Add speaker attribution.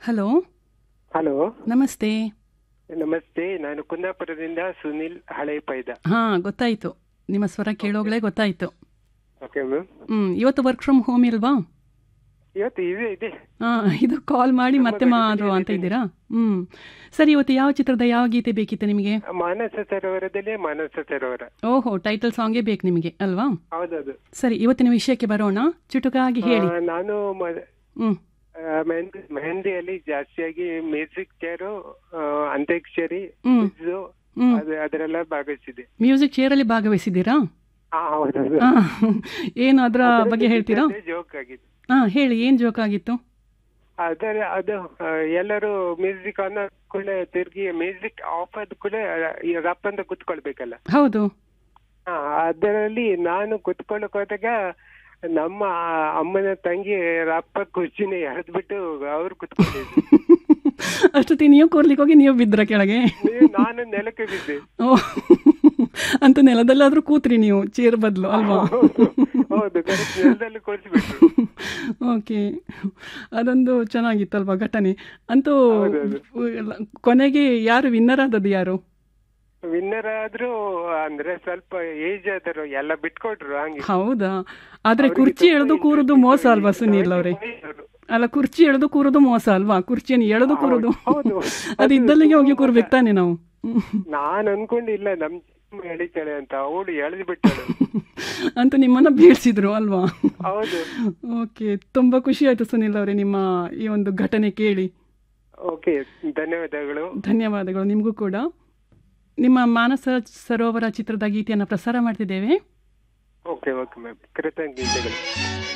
Speaker 1: Hello
Speaker 2: hello
Speaker 1: ನಮಸ್ತೆ
Speaker 2: ನಮಸ್ತೆ ನಾನು ಕುಂದಾಪುರದಿಂದ ಸುನಿಲ್ ಹಳೆ ಪೈದ
Speaker 1: ಹಾಂ ಗೊತ್ತಾಯಿತು ನಿಮ್ಮ ಸ್ವರ ಕೇಳೋಗ್ಲೇ ಗೊತ್ತಾಯಿತು
Speaker 2: ಓಕೆ ಮ್ಯಾಮ್
Speaker 1: ಹ್ಞೂ ಇವತ್ತು ವರ್ಕ್ ಫ್ರಮ್ ಹೋಮ್ ಇಲ್ವಾ
Speaker 2: ಇವತ್ತು ಇದೆ ಇದೆ
Speaker 1: ಹಾಂ ಇದು ಕಾಲ್ ಮಾಡಿ ಮತ್ತೆ ಮಾಡು ಅಂತ ಇದ್ದೀರಾ ಹ್ಞೂ ಸರಿ ಇವತ್ತು ಯಾವ ಚಿತ್ರದ ಯಾವ ಗೀತೆ ಬೇಕಿತ್ತು ನಿಮಗೆ
Speaker 2: ಮಾನಸ ಸರೋವರದಲ್ಲೇ ಮಾನಸ ಸರೋವರ
Speaker 1: ಓಹೋ ಟೈಟಲ್ ಸಾಂಗೇ ಬೇಕು ನಿಮಗೆ ಅಲ್ವಾ
Speaker 2: ಹೌದೌದು
Speaker 1: ಸರಿ ಇವತ್ತಿನ ವಿಷಯಕ್ಕೆ ಬರೋಣ ಚುಟುಕಾಗಿ ಹೇಳಿ
Speaker 2: ಆ, ನಾನು ಮ-
Speaker 1: ಹ್ಞೂ
Speaker 2: ಆ, ಮೆಹಂದಿ ಮೆಹಂದಿಯಲ್ಲಿ ಜಾಸ್ತಿಯಾಗಿ ಮ್ಯೂಸಿಕ್ ಚೇರು ಅಂತ್ಯಾಕ್ಷರಿ
Speaker 1: ಹ್ಮ್.
Speaker 2: quiz,
Speaker 1: ಹ್ಮ್.
Speaker 2: ಅದು ಅದರೆಲ್ಲ ಭಾಗವಹಿಸಿದೆ
Speaker 1: ಮ್ಯೂಸಿಕ್ ಚೇರಲ್ಲಿ ಭಾಗವಹಿಸಿದ್ದೀರಾ
Speaker 2: ಹಾ ಹೌದೌದು
Speaker 1: ಹಾಂ ಏನು ಅದರ ಬಗ್ಗೆ ಹೇಳ್ತೀರಾ
Speaker 2: ಜೋಕ್ ಆಗಿದೆ
Speaker 1: ಹಾಂ ಹೇಳಿ ಏನು ಜೋಕಾಗಿತ್ತು
Speaker 2: ಅದರ ಅದು ಆ, ಎಲ್ಲರೂ ಮ್ಯೂಸಿಕ್ ಆನ್ ಕೂಡ ತಿರ್ಗಿ ಮ್ಯೂಸಿಕ್ ಆಫ್ ಆದ ಕೂಡ ಈ ರಪ್ ಅಂತ ಕುತ್ಕೊಳ್ಬೇಕಲ್ಲ
Speaker 1: ಹೌದು
Speaker 2: ಹಾ, ಅದರಲ್ಲಿ ನಾನು ಕುತ್ಕೊಳ್ಳಕ್ ಹೋದಾಗ ನಮ್ಮ ಅಮ್ಮನ ತಂಗಿ ರಪ್ಪ ಕುರ್ಚಿನ ಎಳೆದ್ಬಿಟ್ಟು ಅವ್ರು ಕುತ್ಕೊಂಡಿದ್ರು
Speaker 1: ಅಷ್ಟೊತ್ತಿ ನೀವು ಕೂರ್ಲಿಕ್ಕೆ ಹೋಗಿ ನೀವು ಬಿದ್ರ ಕೆಳಗೆ
Speaker 2: ನೀವು ನಾನು ನೆಲಕ್ಕೆ ಬಿದ್ದೆ
Speaker 1: ಓ ಅಂತ ನೆಲದಲ್ಲಾದ್ರೂ ಕೂತ್ರಿ ನೀವು ಚೇರ್ ಬದಲು ಅಲ್ವಾ
Speaker 2: ಹೌದು correct ನೆಲದಲ್ಲಿ ಕೂರಿಸ್ಬಿಟ್ರು
Speaker 1: ಓಕೆ ಅದೊಂದು ಚೆನ್ನಾಗಿತ್ತಲ್ವಾ ಘಟನೆ ಅಂತೂ
Speaker 2: ಹೌದೌದು.
Speaker 1: ಕೊನೆಗೆ ಯಾರು ವಿನ್ನರ್ ಆದದ್ದು ಯಾರು
Speaker 2: ವಿನ್ನರ್ ಆದ್ರೂ ಅಂದ್ರೆ ಸ್ವಲ್ಪ ಏಜ್ ಆದರು ಎಲ್ಲ ಬಿಟ್ಕೊಟ್ರು ಹಂಗೆ
Speaker 1: ಹೌದಾ ಆದ್ರೆ
Speaker 2: ಅವ್ರಿಗೆ
Speaker 1: ಕುರ್ಚಿ
Speaker 2: ಸ್ವಲ್ಪ
Speaker 1: ಎಳೆದು ಕೂರುದು
Speaker 2: interest
Speaker 1: ಮೋಸ
Speaker 2: ಇತ್ತು.
Speaker 1: ಅಲ್ವಾ ಸುನೀಲ್ ಅವರೇ
Speaker 2: ಅವ್ರಿಗೆ
Speaker 1: ಅಲ್ಲ ಕುರ್ಚಿ ಎಳೆದು ಕೂರುದು ಮೋಸ ಅಲ್ವಾ ಕುರ್ಚಿಯನ್ನು ಎಳೆದು ಕೂರುದು
Speaker 2: ಹೌದು.
Speaker 1: ಅದು ಇದ್ದಲ್ಲಿಗೆ ಹೋಗಿ ಕೂರ್ಬೇಕು ತಾನೆ ನಾವು
Speaker 2: ನಾನ್ ಅನ್ಕೊಂಡಿಲ್ಲ ನಮ್ ಚಿಕ್ಕ ಎಳಿತಾಳೆ ಅಂತ ಅವಳು ಎಳೆದು ಬಿಟ್ಟಳು
Speaker 1: ಅಂತ ನಿಮ್ಮನ್ನ ಬೀಳ್ಸಿದ್ರು ಅಲ್ವಾ
Speaker 2: ಹೌದು
Speaker 1: ಓಕೆ ತುಂಬಾ ಖುಷಿ ಆಯ್ತು ಸುನಿಲ್ ಅವರೇ ನಿಮ್ಮ ಈ ಒಂದು ಘಟನೆ ಕೇಳಿ
Speaker 2: ಓಕೆ ಧನ್ಯವಾದಗಳು
Speaker 1: ಧನ್ಯವಾದಗಳು ನಿಮಗೂ ಕೂಡ ನಿಮ್ಮ ಮಾನಸ ಸರೋವರ ಚಿತ್ರದ ಗೀತೆಯನ್ನು ಪ್ರಸಾರ ಮಾಡ್ತಿದ್ದೇವೆ
Speaker 2: ಓಕೆ ಓಕೆ ಮ್ಯಾಮ್ ಕೃತಜ್ಞತೆಗಳು